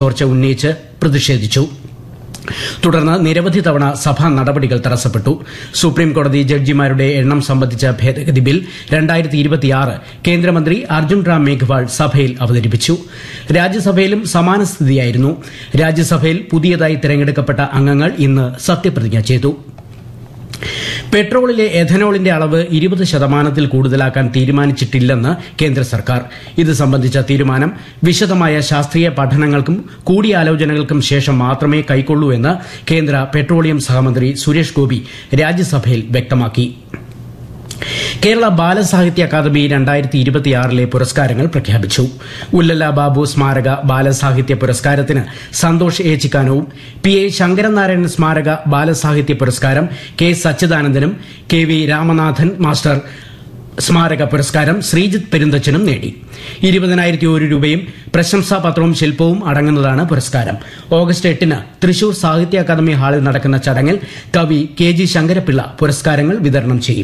ചോർച്ച ഉന്നയിച്ച് പ്രതിഷേധിച്ചു തുടർന്ന് നിരവധി തവണ സഭാ നടപടികൾ തടസ്സപ്പെട്ടു സുപ്രീംകോടതി ജഡ്ജിമാരുടെ എണ്ണം സംബന്ധിച്ച ഭേദഗതി ബിൽ രണ്ടായിരത്തി ഇരുപത്തിയാറ് കേന്ദ്രമന്ത്രി അർജുൻ റാം മേഘ്വാൾ സഭയിൽ അവതരിപ്പിച്ചു രാജ്യസഭയിലും സമാന സ്ഥിതിയായിരുന്നു രാജ്യസഭയിൽ പുതിയതായി തെരഞ്ഞെടുക്കപ്പെട്ട അംഗങ്ങൾ ഇന്ന് സത്യപ്രതിജ്ഞ ചെയ്തു പെട്രോളിലെ എഥനോളിന്റെ അളവ് ഇരുപത് ശതമാനത്തിൽ കൂടുതലാക്കാൻ തീരുമാനിച്ചിട്ടില്ലെന്ന് കേന്ദ്ര സർക്കാർ ഇത് സംബന്ധിച്ച തീരുമാനം വിശദമായ ശാസ്ത്രീയ പഠനങ്ങൾക്കും കൂടിയാലോചനകൾക്കും ശേഷം മാത്രമേ കൈക്കൊള്ളൂ എന്ന് കേന്ദ്ര പെട്രോളിയം സഹമന്ത്രി സുരേഷ് ഗോപി രാജ്യസഭയിൽ വ്യക്തമാക്കി കേരള ബാലസാഹിത്യ അക്കാദമി രണ്ടായിരത്തി ഇരുപത്തിയാറിലെ പുരസ്കാരങ്ങൾ പ്രഖ്യാപിച്ചു ഉല്ലല ബാബു സ്മാരക ബാലസാഹിത്യ പുരസ്കാരത്തിന് സന്തോഷ് എ ചിക്കാനവും പി എ ശങ്കരനാരായണൻ സ്മാരക ബാലസാഹിത്യ പുരസ്കാരം കെ സച്ചിദാനന്ദനും കെ വി രാമനാഥൻ മാസ്റ്റർ സ്മാരക പുരസ്കാരം ശ്രീജിത്ത് പെരുന്തച്ചനും നേടി ഇരുപതിനായിരത്തി ഒരു രൂപയും പ്രശംസാപത്രവും ശില്പവും അടങ്ങുന്നതാണ് പുരസ്കാരം ഓഗസ്റ്റ് എട്ടിന് തൃശൂർ സാഹിത്യ അക്കാദമി ഹാളിൽ നടക്കുന്ന ചടങ്ങിൽ കവി കെ ജി ശങ്കരപിള്ള പുരസ്കാരങ്ങൾ വിതരണം ചെയ്യും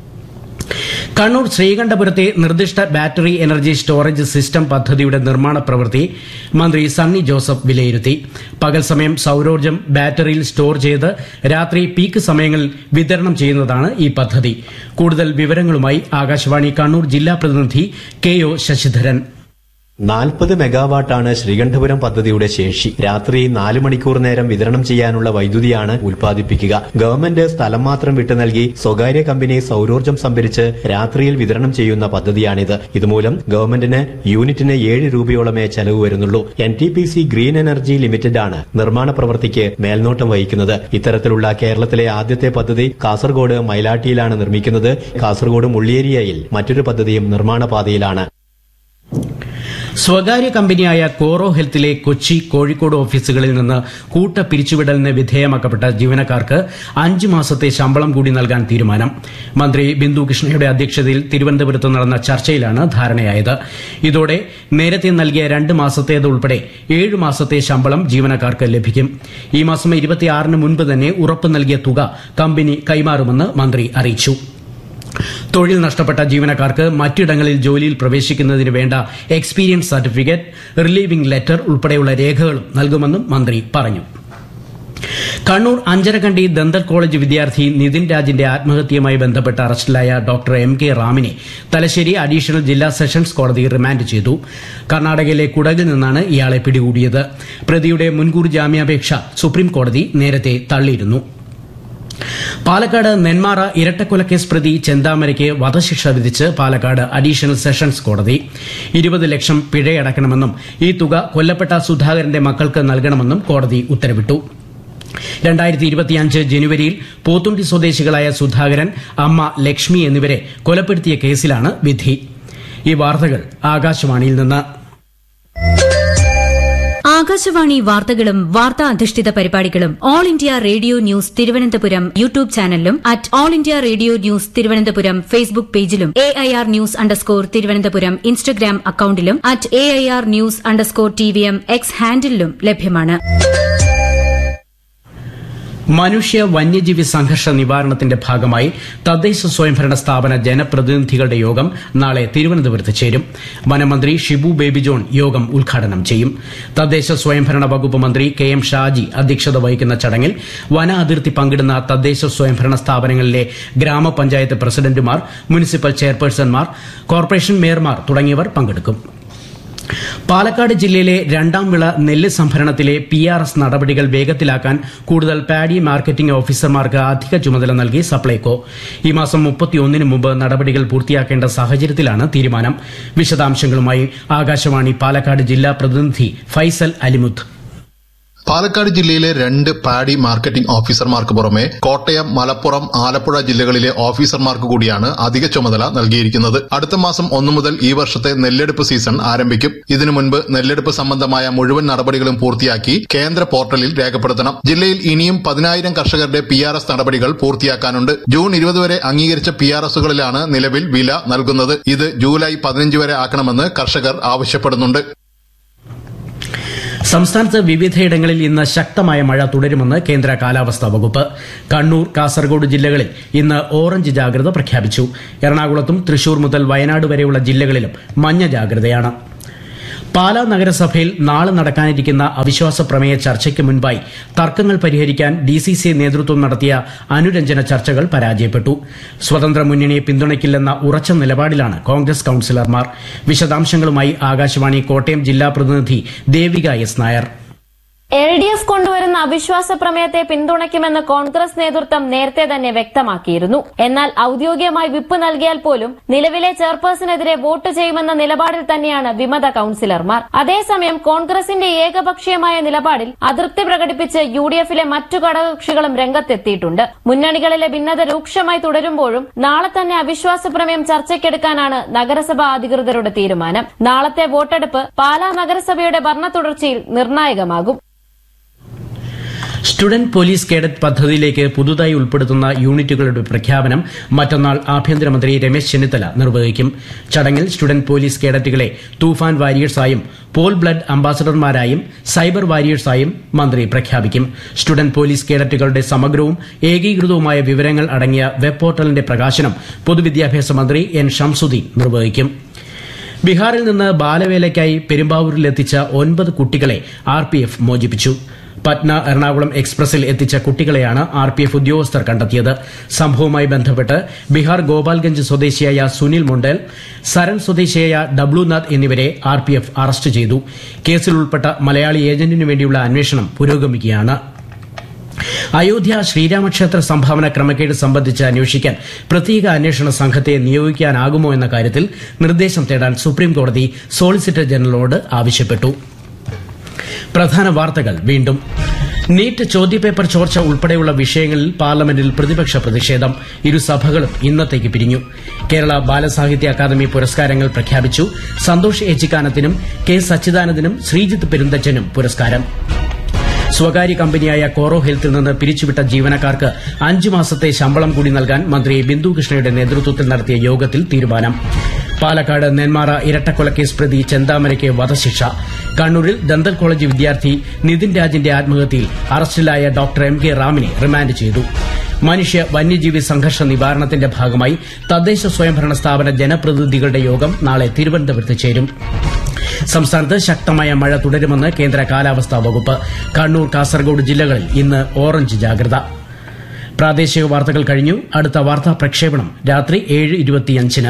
കണ്ണൂർ ശ്രീകണ്ഠപുരത്തെ നിർദ്ദിഷ്ട ബാറ്ററി എനർജി സ്റ്റോറേജ് സിസ്റ്റം പദ്ധതിയുടെ നിർമ്മാണ പ്രവൃത്തി മന്ത്രി സണ്ണി ജോസഫ് വിലയിരുത്തി പകൽ സമയം സൌരോർജ്ജം ബാറ്ററിയിൽ സ്റ്റോർ ചെയ്ത് രാത്രി പീക്ക് സമയങ്ങളിൽ വിതരണം ചെയ്യുന്നതാണ് ഈ പദ്ധതി കൂടുതൽ വിവരങ്ങളുമായി ആകാശവാണി കണ്ണൂർ ജില്ലാ പ്രതിനിധി കെ ഒ ശശിധരൻ നാൽപ്പത് മെഗാവാട്ടാണ് ശ്രീകണ്ഠപുരം പദ്ധതിയുടെ ശേഷി രാത്രി നാല് മണിക്കൂർ നേരം വിതരണം ചെയ്യാനുള്ള വൈദ്യുതിയാണ് ഉൽപ്പാദിപ്പിക്കുക ഗവൺമെന്റ് സ്ഥലം മാത്രം വിട്ടു നൽകി സ്വകാര്യ കമ്പനി സൌരോർജ്ജം സംഭരിച്ച് രാത്രിയിൽ വിതരണം ചെയ്യുന്ന പദ്ധതിയാണിത് ഇതുമൂലം ഗവൺമെന്റിന് യൂണിറ്റിന് ഏഴ് രൂപയോളമേ ചെലവ് വരുന്നുള്ളൂ N T P C green energy limited ആണ് നിർമ്മാണ പ്രവൃത്തിക്ക് മേൽനോട്ടം വഹിക്കുന്നത് ഇത്തരത്തിലുള്ള കേരളത്തിലെ ആദ്യത്തെ പദ്ധതി കാസർഗോഡ് മൈലാട്ടിയിലാണ് നിർമ്മിക്കുന്നത് കാസർഗോഡ് മുള്ളിയേരിയയിൽ മറ്റൊരു പദ്ധതിയും നിർമ്മാണ പാതയിലാണ് സ്വകാര്യ കമ്പനിയായ കോറോ ഹെൽത്തിലെ കൊച്ചി കോഴിക്കോട് ഓഫീസുകളിൽ നിന്ന് കൂട്ട പിരിച്ചുവിടലിന് വിധേയമാക്കപ്പെട്ട ജീവനക്കാർക്ക് അഞ്ചു മാസത്തെ ശമ്പളം കൂടി നൽകാൻ തീരുമാനം മന്ത്രി ബിന്ദു കൃഷ്ണയുടെ അധ്യക്ഷതയിൽ തിരുവനന്തപുരത്ത് നടന്ന ചർച്ചയിലാണ് ധാരണയായത് ഇതോടെ നേരത്തെ നൽകിയ രണ്ട് മാസത്തേത് ഉൾപ്പെടെ ഏഴ് മാസത്തെ ശമ്പളം ജീവനക്കാർക്ക് ലഭിക്കും ഈ മാസം ഇരുപത്തിയാറിന് മുൻപ് തന്നെ ഉറപ്പ് നൽകിയ തുക കമ്പനി കൈമാറുമെന്ന് മന്ത്രി അറിയിച്ചു തൊഴിൽ നഷ്ടപ്പെട്ട ജീവനക്കാർക്ക് മറ്റിടങ്ങളിൽ ജോലിയിൽ പ്രവേശിക്കുന്നതിന് വേണ്ട എക്സ്പീരിയൻസ് സർട്ടിഫിക്കറ്റ് റിലീവിംഗ് ലെറ്റർ ഉൾപ്പെടെയുള്ള രേഖകളും നൽകുമെന്നും മന്ത്രി പറഞ്ഞു കണ്ണൂർ അഞ്ചരക്കണ്ടി ദന്തൽ കോളേജ് വിദ്യാർത്ഥി നിതിൻ രാജിന്റെ ആത്മഹത്യയുമായി ബന്ധപ്പെട്ട് അറസ്റ്റിലായ ഡോക്ടർ എം കെ റാമിനെ തലശ്ശേരി അഡീഷണൽ ജില്ലാ സെഷൻസ് കോടതി റിമാൻഡ് ചെയ്തു കർണാടകയിലെ കുടകിൽ നിന്നാണ് ഇയാളെ പിടികൂടിയത് പ്രതിയുടെ മുൻകൂർ ജാമ്യാപേക്ഷ സുപ്രീം കോടതി നേരത്തെ തള്ളിയിരുന്നു പാലക്കാട് നെന്മാറ ഇരട്ടക്കൊലക്കേസ് പ്രതി ചെന്താമരയ്ക്ക് വധശിക്ഷ വിധിച്ച് പാലക്കാട് അഡീഷണൽ സെഷൻസ് കോടതി ഇരുപത് ലക്ഷം പിഴയടക്കണമെന്നും ഈ തുക കൊല്ലപ്പെട്ട സുധാകരന്റെ മക്കൾക്ക് നൽകണമെന്നും കോടതി ഉത്തരവിട്ടു രണ്ടായിരത്തി ഇരുപത്തിയഞ്ച് ജനുവരിയിൽ പോത്തുണ്ടി സ്വദേശികളായ സുധാകരൻ അമ്മ ലക്ഷ്മി എന്നിവരെ കൊലപ്പെടുത്തിയ കേസിലാണ് വിധി ഈ വാർത്തകൾ ആകാശവാണിയിൽ നിന്ന് ആകാശവാണി വാർത്തകളും വാർത്താ അധിഷ്ഠിത പരിപാടികളും All India Radio news Thiruvananthapuram YouTube ചാനലിലും at All India Radio news Thiruvananthapuram Facebook പേജിലും A I R news underscore Thiruvananthapuram Instagram അക്കൌണ്ടിലും at A I R news underscore T V M X ഹാൻഡിലും ലഭ്യമാണ് മനുഷ്യ വന്യജീവി സംഘർഷ നിവാരണത്തിന്റെ ഭാഗമായി തദ്ദേശ സ്വയംഭരണ സ്ഥാപന ജനപ്രതിനിധികളുടെ യോഗം നാളെ തിരുവനന്തപുരത്ത് ചേരും വനമന്ത്രി ഷിബു ബേബി ജോൺ യോഗം ഉദ്ഘാടനം ചെയ്യും തദ്ദേശ സ്വയംഭരണ വകുപ്പ് മന്ത്രി കെ എം ഷാജി അധ്യക്ഷത വഹിക്കുന്ന ചടങ്ങിൽ വന അതിർത്തി പങ്കിടുന്ന തദ്ദേശ സ്വയംഭരണ സ്ഥാപനങ്ങളിലെ ഗ്രാമപഞ്ചായത്ത് പ്രസിഡന്റുമാർ മുനിസിപ്പൽ ചെയർപേഴ്സൺമാർ കോർപ്പറേഷൻ മേയർമാർ തുടങ്ങിയവർ പങ്കെടുക്കും പാലക്കാട് ജില്ലയിലെ രണ്ടാം വിള നെല്ല് സംഭരണത്തിലെ പി ആർ എസ് നടപടികൾ വേഗത്തിലാക്കാൻ കൂടുതൽ പാഡി മാർക്കറ്റിംഗ് ഓഫീസർമാർക്ക് അധിക ചുമതല നൽകി സപ്ലൈകോ ഈ മാസം മുപ്പത്തിയൊന്നിന് മുമ്പ് നടപടികൾ പൂർത്തിയാക്കേണ്ട സാഹചര്യത്തിലാണ് തീരുമാനം വിശദാംശങ്ങളുമായി ആകാശവാണി പാലക്കാട് ജില്ലാ പ്രതിനിധി ഫൈസൽ അലിമുത്ത് പാലക്കാട് ജില്ലയിലെ രണ്ട് പാഡി മാർക്കറ്റിംഗ് ഓഫീസർമാർക്ക് പുറമെ കോട്ടയം മലപ്പുറം ആലപ്പുഴ ജില്ലകളിലെ ഓഫീസർമാർക്ക് കൂടിയാണ് അധിക ചുമതല നൽകിയിരിക്കുന്നത് അടുത്ത മാസം ഒന്നു മുതൽ ഈ വർഷത്തെ നെല്ലെടുപ്പ് സീസൺ ആരംഭിക്കും ഇതിനു മുൻപ് നെല്ലെടുപ്പ് സംബന്ധമായ മുഴുവൻ നടപടികളും പൂർത്തിയാക്കി കേന്ദ്ര പോർട്ടലിൽ രേഖപ്പെടുത്തണം ജില്ലയിൽ ഇനിയും പതിനായിരം കർഷകരുടെ പി ആർ എസ് നടപടികൾ പൂർത്തിയാക്കാനുണ്ട് ജൂൺ ഇരുപത് വരെ അംഗീകരിച്ച പി ആർ എസുകളിലാണ് നിലവിൽ വില നൽകുന്നത് ഇത് ജൂലൈ പതിനഞ്ച് വരെ ആക്കണമെന്ന് കർഷകർ ആവശ്യപ്പെടുന്നുണ്ട് സംസ്ഥാനത്ത് വിവിധയിടങ്ങളിൽ ഇന്ന് ശക്തമായ മഴ തുടരുമെന്ന് കേന്ദ്ര കാലാവസ്ഥാ വകുപ്പ് കണ്ണൂർ കാസർഗോഡ് ജില്ലകളിൽ ഇന്ന് ഓറഞ്ച് ജാഗ്രത പ്രഖ്യാപിച്ചു എറണാകുളത്തും തൃശൂർ മുതൽ വയനാട് വരെയുള്ള ജില്ലകളിലും മഞ്ഞ ജാഗ്രതയാണ് പാലാ നഗരസഭയിൽ നാളെ നടക്കാനിരിക്കുന്ന അവിശ്വാസ പ്രമേയ ചർച്ചയ്ക്ക് മുൻപായി തർക്കങ്ങൾ പരിഹരിക്കാൻ ഡി സി സി നേതൃത്വം നടത്തിയ അനുരഞ്ജന ചർച്ചകൾ പരാജയപ്പെട്ടു സ്വതന്ത്ര മുന്നണിയെ പിന്തുണയ്ക്കില്ലെന്ന ഉറച്ച നിലപാടിലാണ് കോൺഗ്രസ് കൌൺസിലർമാർ വിശദാംശങ്ങളുമായി ആകാശവാണി കോട്ടയം ജില്ലാ പ്രതിനിധി Devika S Nair L D F കൊണ്ടുവരുന്ന അവിശ്വാസ പ്രമേയത്തെ പിന്തുണയ്ക്കുമെന്ന് കോൺഗ്രസ് നേതൃത്വം നേരത്തെ തന്നെ വ്യക്തമാക്കിയിരുന്നു എന്നാൽ ഔദ്യോഗികമായി വിപ്പ് നൽകിയാൽ പോലും നിലവിലെ ചെയർപേഴ്സണെതിരെ വോട്ട് ചെയ്യുമെന്ന നിലപാടിൽ തന്നെയാണ് വിമത കൌൺസിലർമാർ അതേസമയം കോൺഗ്രസിന്റെ ഏകപക്ഷീയമായ നിലപാടിൽ അതൃപ്തി പ്രകടിപ്പിച്ച് യു ഡി എഫിലെ മറ്റു ഘടകകക്ഷികളും രംഗത്തെത്തിയിട്ടുണ്ട് മുന്നണികളിലെ ഭിന്നത രൂക്ഷമായി തുടരുമ്പോഴും നാളെ തന്നെ അവിശ്വാസ പ്രമേയം ചർച്ചയ്ക്കെടുക്കാനാണ് നഗരസഭാ അധികൃതരുടെ തീരുമാനം നാളത്തെ വോട്ടെടുപ്പ് പാലാ നഗരസഭയുടെ ഭരണ തുടർച്ചയിൽ നിർണായകമാകും സ്റ്റുഡന്റ് പോലീസ് കേഡറ്റ് പദ്ധതിയിലേക്ക് പുതുതായി ഉൾപ്പെടുത്തുന്ന യൂണിറ്റുകളുടെ പ്രഖ്യാപനം മറ്റന്നാൾ ആഭ്യന്തരമന്ത്രി രമേശ് ചെന്നിത്തല നിർവഹിക്കും ചടങ്ങിൽ സ്റ്റുഡന്റ് പോലീസ് കേഡറ്റുകളെ തൂഫാൻ വാരിയേഴ്സായും പോൾ ബ്ലഡ് അംബാസഡർമാരായും സൈബർ വാരിയേഴ്സായും മന്ത്രി പ്രഖ്യാപിക്കും സ്റ്റുഡന്റ് പോലീസ് കേഡറ്റുകളുടെ സമഗ്രവും ഏകീകൃതവുമായ വിവരങ്ങൾ അടങ്ങിയ വെബ് പോർട്ടലിന്റെ പ്രകാശനം പൊതുവിദ്യാഭ്യാസ മന്ത്രി എൻ ഷംസുദ്ദീൻ നിർവഹിക്കും ബീഹാറിൽ നിന്ന് ബാലവേലയ്ക്കായി പെരുമ്പാവൂരിലെത്തിച്ച ഒൻപത് കുട്ടികളെ ആർ പി എഫ് മോചിപ്പിച്ചു പറ്റ്ന എറണാകുളം എക്സ്പ്രസിൽ എത്തിച്ച കുട്ടികളെയാണ് ആർ പി എഫ് ഉദ്യോഗസ്ഥർ കണ്ടെത്തിയത് സംഭവവുമായി ബന്ധപ്പെട്ട് ബീഹാർ ഗോപാൽഗഞ്ച് സ്വദേശിയായ സുനിൽ മുണ്ടൽ സരൺ സ്വദേശിയായ ഡബ്ലുനാഥ് എന്നിവരെ ആർ പി എഫ് അറസ്റ്റ് ചെയ്തു കേസിൽ ഉൾപ്പെട്ട മലയാളി ഏജന്റിനു വേണ്ടിയുള്ള അന്വേഷണം പുരോഗമിക്കുകയാണ് അയോധ്യ ശ്രീരാമക്ഷേത്ര സംഭാവന ക്രമക്കേട് സംബന്ധിച്ച് അന്വേഷിക്കാൻ പ്രത്യേക അന്വേഷണ സംഘത്തെ നിയോഗിക്കാനാകുമോ എന്ന കാര്യത്തിൽ നിർദ്ദേശം തേടാൻ സുപ്രീംകോടതി സോളിസിറ്റർ ജനറലോട് ആവശ്യപ്പെട്ടു പ്രധാന വാർത്തകൾ വീണ്ടും നീറ്റ് ചോദ്യപേപ്പർ ചോർച്ച ഉൾപ്പെടെയുള്ള വിഷയങ്ങളിൽ പാർലമെന്റിൽ പ്രതിപക്ഷ പ്രതിഷേധം ഇരുസഭകളും ഇന്നത്തേക്ക് പിരിഞ്ഞു കേരള ബാലസാഹിത്യ അക്കാദമി പുരസ്കാരങ്ങൾ പ്രഖ്യാപിച്ചു സന്തോഷ് ഏച്ചിക്കാനത്തിനും കെ സച്ചിദാനന്ദനും ശ്രീജിത്ത് പെരുന്തച്ചനും പുരസ്കാരം സ്വകാര്യ കമ്പനിയായ കോറോ ഹെൽത്തിൽ നിന്ന് പിരിച്ചുവിട്ട ജീവനക്കാർക്ക് അഞ്ചു മാസത്തെ ശമ്പളം കൂടി നൽകാൻ മന്ത്രി ബിന്ദു കൃഷ്ണയുടെ നേതൃത്വത്തിൽ നടത്തിയ യോഗത്തിൽ തീരുമാനം പാലക്കാട് നെന്മാറ ഇരട്ടക്കൊലക്കേസ് പ്രതി ചെന്താമരയ്ക്ക് വധശിക്ഷ കണ്ണൂരിൽ ദന്തൽ കോളേജ് വിദ്യാർത്ഥി നിതിൻ രാജിന്റെ ആത്മഹത്യയിൽ അറസ്റ്റിലായ ഡോക്ടർ എം കെ റാമിനെ റിമാൻഡ് ചെയ്തു മനുഷ്യ വന്യജീവി സംഘർഷ നിവാരണത്തിന്റെ ഭാഗമായി തദ്ദേശ സ്വയംഭരണ സ്ഥാപന ജനപ്രതിനിധികളുടെ യോഗം നാളെ തിരുവനന്തപുരത്ത് ചേരും സംസ്ഥാനത്ത് ശക്തമായ മഴ തുടരുമെന്ന് കേന്ദ്ര കാലാവസ്ഥാ വകുപ്പ് കണ്ണൂർ കാസർഗോഡ് ജില്ലകളിൽ ഇന്ന് ഓറഞ്ച് ജാഗ്രത പ്രാദേശിക വാർത്തകൾ കഴിഞ്ഞു അടുത്ത വാർത്താ പ്രക്ഷേപണം രാത്രി ഏഴ് ഇരുപത്തിയഞ്ചിന്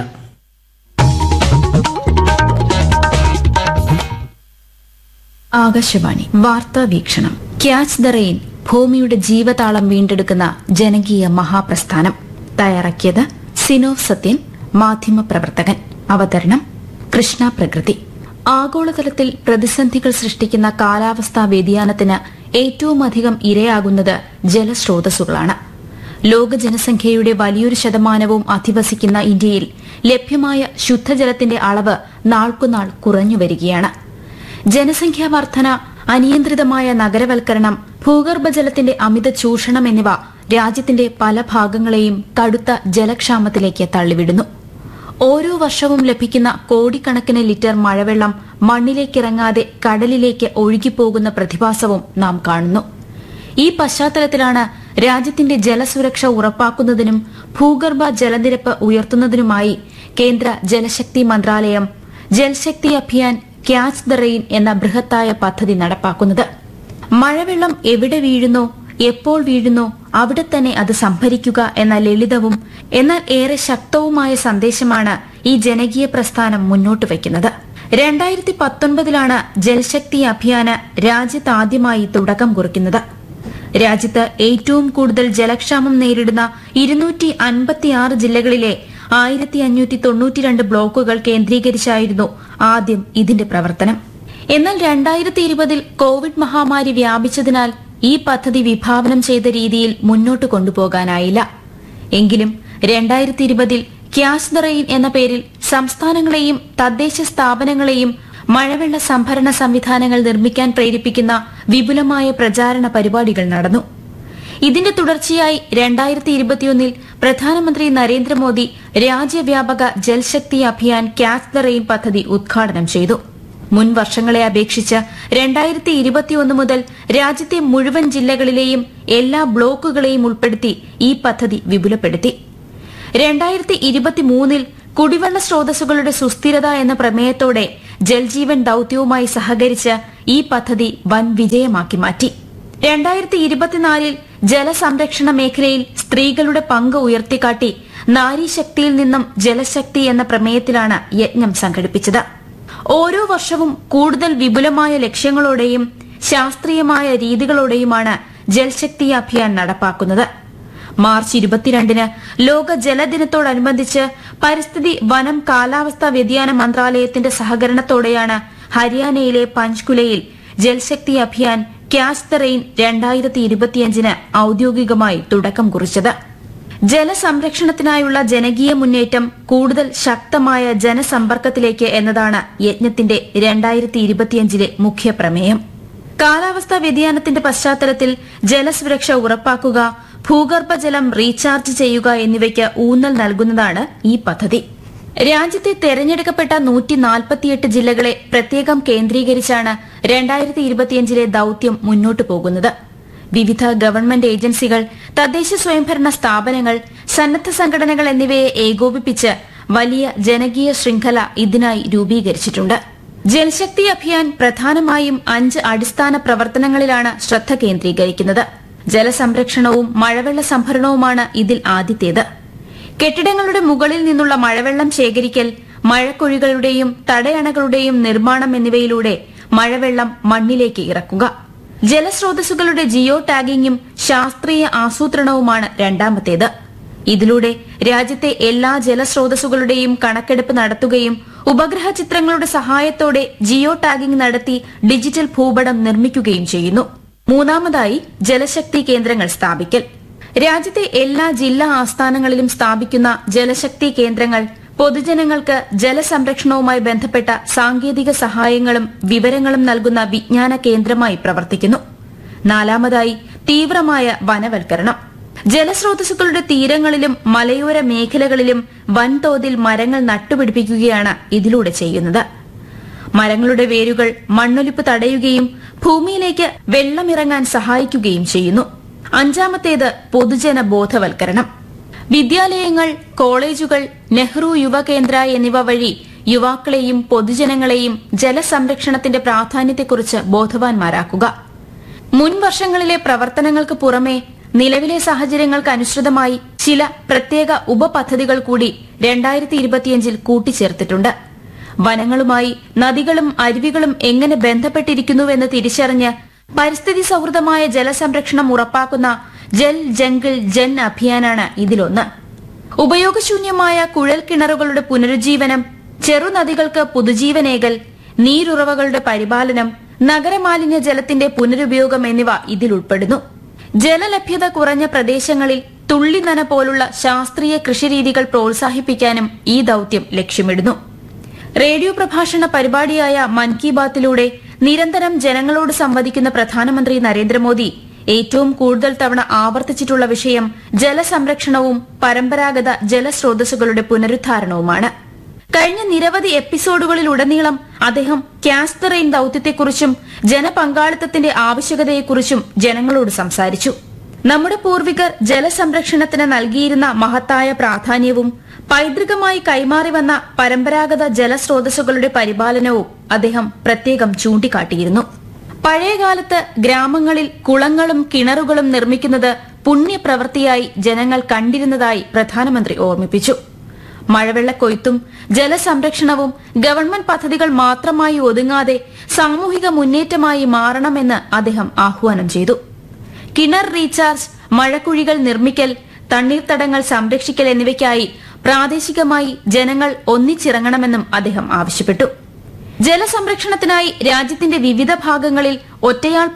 ആകാശവാണി വാർത്താ വീക്ഷണം ക്യാച്ച് ദ റെയിൻ ഭൂമിയുടെ ജീവതാളം വീണ്ടെടുക്കുന്ന ജനകീയ മഹാപ്രസ്ഥാനം തയ്യാറാക്കിയത് സിനോവ് സത്യൻ മാധ്യമപ്രവർത്തകൻ അവതരണം കൃഷ്ണ പ്രകൃതി ആഗോളതലത്തിൽ പ്രതിസന്ധികൾ സൃഷ്ടിക്കുന്ന കാലാവസ്ഥാ വ്യതിയാനത്തിന് ഏറ്റവുമധികം ഇരയാകുന്നത് ജലസ്രോതസ്സുകളാണ് ലോക ജനസംഖ്യയുടെ വലിയൊരു ശതമാനവും അധിവസിക്കുന്ന ഇന്ത്യയിൽ ലഭ്യമായ ശുദ്ധജലത്തിന്റെ അളവ് നാൾക്കുനാൾ കുറഞ്ഞുവരികയാണ് ജനസംഖ്യാ വർധന അനിയന്ത്രിതമായ നഗരവൽക്കരണം ഭൂഗർഭജലത്തിന്റെ അമിത ചൂഷണം എന്നിവ രാജ്യത്തിന്റെ പല ഭാഗങ്ങളെയും കടുത്ത ജലക്ഷാമത്തിലേക്ക് തള്ളിവിടുന്നു ഓരോ വർഷവും ലഭിക്കുന്ന കോടിക്കണക്കിന് ലിറ്റർ മഴവെള്ളം മണ്ണിലേക്കിറങ്ങാതെ കടലിലേക്ക് ഒഴുകിപ്പോകുന്ന പ്രതിഭാസവും നാം കാണുന്നു ഈ പശ്ചാത്തലത്തിലാണ് രാജ്യത്തിന്റെ ജലസുരക്ഷ ഉറപ്പാക്കുന്നതിനും ഭൂഗർഭ ജലനിരപ്പ് ഉയർത്തുന്നതിനുമായി കേന്ദ്ര ജലശക്തി മന്ത്രാലയം Jal Shakti Abhiyan catch the rain എന്ന ബൃഹത്തായ പദ്ധതി നടപ്പാക്കുന്നത് മഴവെള്ളം എവിടെ വീഴുന്നോ എപ്പോൾ വീഴുന്നോ അവിടെ തന്നെ അത് സംഭരിക്കുക എന്ന ലളിതവും എന്നാൽ ഏറെ ശക്തവുമായ സന്ദേശമാണ് ഈ ജനകീയ പ്രസ്ഥാനം മുന്നോട്ട് വയ്ക്കുന്നത് രണ്ടായിരത്തി പത്തൊൻപതിലാണ് ജൽശക്തി അഭിയാന് രാജ്യത്ത് ആദ്യമായി തുടക്കം കുറിക്കുന്നത് രാജ്യത്ത് ഏറ്റവും കൂടുതൽ ജലക്ഷാമം നേരിടുന്ന ഇരുന്നൂറ്റി അൻപത്തിയാറ് ജില്ലകളിലെ ആയിരത്തി അഞ്ഞൂറ്റി തൊണ്ണൂറ്റിരണ്ട് ബ്ലോക്കുകൾ കേന്ദ്രീകരിച്ചായിരുന്നു ആദ്യം ഇതിന്റെ പ്രവർത്തനം എന്നാൽ രണ്ടായിരത്തി ഇരുപതിൽ കോവിഡ് മഹാമാരി വ്യാപിച്ചതിനാൽ ഈ പദ്ധതി വിഭാവനം ചെയ്ത രീതിയിൽ മുന്നോട്ട് കൊണ്ടുപോകാനായില്ല എങ്കിലും രണ്ടായിരത്തി ഇരുപതിൽ ക്യാഷ് ദ റെയിൻ എന്ന പേരിൽ സംസ്ഥാനങ്ങളെയും തദ്ദേശ സ്ഥാപനങ്ങളെയും മഴവെള്ള സംഭരണ സംവിധാനങ്ങൾ നിർമ്മിക്കാൻ പ്രേരിപ്പിക്കുന്ന വിപുലമായ പ്രചാരണ പരിപാടികൾ നടന്നു ഇതിന്റെ തുടർച്ചയായി രണ്ടായിരത്തി ഇരുപത്തിയൊന്നിൽ പ്രധാനമന്ത്രി നരേന്ദ്രമോദി രാജ്യവ്യാപക Jal Shakti Abhiyan catch the rain പദ്ധതി ഉദ്ഘാടനം ചെയ്തു മുൻ വർഷങ്ങളെ അപേക്ഷിച്ച് രണ്ടായിരത്തി ഇരുപത്തിയൊന്ന് മുതൽ രാജ്യത്തെ മുഴുവൻ ജില്ലകളിലെയും എല്ലാ ബ്ലോക്കുകളെയും ഉൾപ്പെടുത്തി ഈ പദ്ധതി വിപുലപ്പെടുത്തി രണ്ടായിരത്തി ഇരുപത്തിമൂന്നിൽ കുടിവെള്ള സ്രോതസ്സുകളുടെ സുസ്ഥിരത എന്ന പ്രമേയത്തോടെ ജൽജീവൻ ദൌത്യവുമായി സഹകരിച്ച് ഈ പദ്ധതി വൻ വിജയമാക്കി മാറ്റി രണ്ടായിരത്തി ഇരുപത്തിനാലിൽ ജലസംരക്ഷണ മേഖലയിൽ സ്ത്രീകളുടെ പങ്ക് ഉയർത്തിക്കാട്ടി നാരീശക്തിയിൽ നിന്നും ജലശക്തി എന്ന പ്രമേയത്തിലാണ് യജ്ഞം സംഘടിപ്പിച്ചത് ഓരോ വർഷവും കൂടുതൽ വിപുലമായ ലക്ഷ്യങ്ങളോടെയും ശാസ്ത്രീയമായ രീതികളോടെയുമാണ് ജൽശക്തി അഭിയാൻ നടപ്പാക്കുന്നത് മാർച്ച് ഇരുപത്തിരണ്ടിന് ലോക ജലദിനത്തോടനുബന്ധിച്ച് പരിസ്ഥിതി വനം കാലാവസ്ഥാ വ്യതിയാന മന്ത്രാലയത്തിന്റെ സഹകരണത്തോടെയാണ് ഹരിയാനയിലെ പഞ്ച്കുലയിൽ Jal Shakti Abhiyan catch the rain രണ്ടായിരത്തി ഇരുപത്തിയഞ്ചിന് ഔദ്യോഗികമായി തുടക്കം കുറിച്ചത് ജലസംരക്ഷണത്തിനായുള്ള ജനകീയ മുന്നേറ്റം കൂടുതൽ ശക്തമായ ജനസമ്പർക്കത്തിലേക്ക് എന്നതാണ് യജ്ഞത്തിന്റെ രണ്ടായിരത്തി ഇരുപത്തിയഞ്ചിലെ മുഖ്യ പ്രമേയം കാലാവസ്ഥാ വ്യതിയാനത്തിന്റെ പശ്ചാത്തലത്തിൽ ജലസുരക്ഷ ഉറപ്പാക്കുക ഭൂഗർഭജലം റീചാർജ് ചെയ്യുക എന്നിവയ്ക്ക് ഊന്നൽ നൽകുന്നതാണ് ഈ പദ്ധതി രാജ്യത്തെ തെരഞ്ഞെടുക്കപ്പെട്ട നൂറ്റി നാൽപ്പത്തിയെട്ട് ജില്ലകളെ പ്രത്യേകം കേന്ദ്രീകരിച്ചാണ് രണ്ടായിരത്തി ഇരുപത്തിയഞ്ചിലെ ദൌത്യം മുന്നോട്ടു പോകുന്നത് വിവിധ ഗവൺമെന്റ് ഏജൻസികൾ തദ്ദേശ സ്വയംഭരണ സ്ഥാപനങ്ങൾ സന്നദ്ധ സംഘടനകൾ എന്നിവയെ ഏകോപിപ്പിച്ച് വലിയ ജനകീയ ശൃംഖല ഇതിനായി രൂപീകരിച്ചിട്ടുണ്ട് ജൽശക്തി അഭിയാൻ പ്രധാനമായും അഞ്ച് അടിസ്ഥാന പ്രവർത്തനങ്ങളിലാണ് ശ്രദ്ധ കേന്ദ്രീകരിക്കുന്നത് ജലസംരക്ഷണവും മഴവെള്ള സംഭരണവുമാണ് ഇതിൽ ആദ്യത്തേത് കെട്ടിടങ്ങളുടെ മുകളിൽ നിന്നുള്ള മഴവെള്ളം ശേഖരിക്കൽ മഴക്കുഴികളുടെയും തടയണകളുടെയും നിർമ്മാണം എന്നിവയിലൂടെ മഴവെള്ളം മണ്ണിലേക്ക് ഇറക്കുക ജലസ്രോതസ്സുകളുടെ ജിയോ ടാഗിംഗും ശാസ്ത്രീയ ആസൂത്രണവുമാണ് രണ്ടാമത്തേത് ഇതിലൂടെ രാജ്യത്തെ എല്ലാ ജലസ്രോതസ്സുകളുടെയും കണക്കെടുപ്പ് നടത്തുകയും ഉപഗ്രഹ ചിത്രങ്ങളുടെ സഹായത്തോടെ ജിയോ ടാഗിംഗ് നടത്തി ഡിജിറ്റൽ ഭൂപടം നിർമ്മിക്കുകയും ചെയ്യുന്നു മൂന്നാമതായി ജലശക്തി കേന്ദ്രങ്ങൾ സ്ഥാപിക്കൽ രാജ്യത്തെ എല്ലാ ജില്ലാ ആസ്ഥാനങ്ങളിലും സ്ഥാപിക്കുന്ന ജലശക്തി കേന്ദ്രങ്ങൾ പൊതുജനങ്ങൾക്ക് ജലസംരക്ഷണവുമായി ബന്ധപ്പെട്ട സാങ്കേതിക സഹായങ്ങളും വിവരങ്ങളും നൽകുന്ന വിജ്ഞാന കേന്ദ്രമായി പ്രവർത്തിക്കുന്നു നാലാമതായി തീവ്രമായ വനവൽക്കരണം ജലസ്രോതസ്സുകളുടെ തീരങ്ങളിലും മലയോര മേഖലകളിലും വൻതോതിൽ മരങ്ങൾ നട്ടുപിടിപ്പിക്കുകയാണ് ഇതിലൂടെ ചെയ്യുന്നത് മരങ്ങളുടെ വേരുകൾ മണ്ണൊലിപ്പ് തടയുകയും ഭൂമിയിലേക്ക് വെള്ളമിറങ്ങാൻ സഹായിക്കുകയും ചെയ്യുന്നു അഞ്ചാമത്തേത് പൊതുജന ബോധവൽക്കരണം വിദ്യാലയങ്ങൾ കോളേജുകൾ നെഹ്റു യുവകേന്ദ്ര എന്നിവ വഴി യുവാക്കളെയും പൊതുജനങ്ങളെയും ജലസംരക്ഷണത്തിന്റെ പ്രാധാന്യത്തെക്കുറിച്ച് ബോധവാന്മാരാക്കുക മുൻ വർഷങ്ങളിലെ പ്രവർത്തനങ്ങൾക്ക് പുറമെ നിലവിലെ സാഹചര്യങ്ങൾക്ക് അനുസൃതമായി ചില പ്രത്യേക ഉപപദ്ധതികൾ കൂടി രണ്ടായിരത്തി ഇരുപത്തിയഞ്ചിൽ കൂട്ടിച്ചേർത്തിട്ടുണ്ട് വനങ്ങളുമായി നദികളും അരുവികളും എങ്ങനെ ബന്ധപ്പെട്ടിരിക്കുന്നുവെന്ന് തിരിച്ചറിഞ്ഞ് പരിസ്ഥിതി സൌഹൃദമായ ജലസംരക്ഷണം ഉറപ്പാക്കുന്ന ജൽ ജംഗിൾ ജൻ അഭിയാനാണ് ഇതിലൊന്ന് ഉപയോഗശൂന്യമായ കുഴൽ കിണറുകളുടെ പുനരുജ്ജീവനം ചെറുനദികൾക്ക് പുതുജീവനേകൽ നീരുറവകളുടെ പരിപാലനം നഗരമാലിന്യ ജലത്തിന്റെ പുനരുപയോഗം എന്നിവ ഇതിൽ ഉൾപ്പെടുന്നു ജലലഭ്യത കുറഞ്ഞ പ്രദേശങ്ങളിൽ തുള്ളിനന പോലുള്ള ശാസ്ത്രീയ കൃഷിരീതികൾ പ്രോത്സാഹിപ്പിക്കാനും ഈ ദൌത്യം ലക്ഷ്യമിടുന്നു റേഡിയോ പ്രഭാഷണ പരിപാടിയായ മൻ കി ബാത്തിലൂടെ നിരന്തരം ജനങ്ങളോട് സംവദിക്കുന്ന പ്രധാനമന്ത്രി നരേന്ദ്രമോദി ഏറ്റവും കൂടുതൽ തവണ ആവർത്തിച്ചിട്ടുള്ള വിഷയം ജലസംരക്ഷണവും പരമ്പരാഗത ജലസ്രോതസ്സുകളുടെ പുനരുദ്ധാരണവുമാണ് കഴിഞ്ഞ നിരവധി എപ്പിസോഡുകളിലുടനീളം അദ്ദേഹം ക്യാച്ച് ദ റെയിൻ ദൌത്യത്തെക്കുറിച്ചും ജനപങ്കാളിത്തത്തിന്റെ ആവശ്യകതയെക്കുറിച്ചും ജനങ്ങളോട് സംസാരിച്ചു നമ്മുടെ പൂർവികർ ജലസംരക്ഷണത്തിന് നൽകിയിരുന്ന മഹത്തായ പ്രാധാന്യവും പൈതൃകമായി കൈമാറി വന്ന പരമ്പരാഗത ജലസ്രോതസ്സുകളുടെ പരിപാലനവും അദ്ദേഹം പ്രത്യേകം ചൂണ്ടിക്കാട്ടിയിരുന്നു പഴയകാലത്ത് ഗ്രാമങ്ങളിൽ കുളങ്ങളും കിണറുകളും നിർമ്മിക്കുന്നത് പുണ്യപ്രവൃത്തിയായി ജനങ്ങൾ കണ്ടിരുന്നതായി പ്രധാനമന്ത്രി ഓർമ്മിപ്പിച്ചു മഴവെള്ളക്കൊയ്ത്തും ജലസംരക്ഷണവും ഗവൺമെന്റ് പദ്ധതികൾ മാത്രമായി ഒതുങ്ങാതെ സാമൂഹിക മുന്നേറ്റമായി മാറണമെന്ന് അദ്ദേഹം ആഹ്വാനം ചെയ്തു കിണർ റീചാർജ് മഴക്കുഴികൾ നിർമ്മിക്കൽ തണ്ണീർത്തടങ്ങൾ സംരക്ഷിക്കൽ എന്നിവയ്ക്കായി പ്രാദേശികമായി ജനങ്ങൾ ഒന്നിച്ചിറങ്ങണമെന്നും അദ്ദേഹം ആവശ്യപ്പെട്ടു ജലസംരക്ഷണത്തിനായി രാജ്യത്തിന്റെ വിവിധ ഭാഗങ്ങളിൽ ഒറ്റയാൾ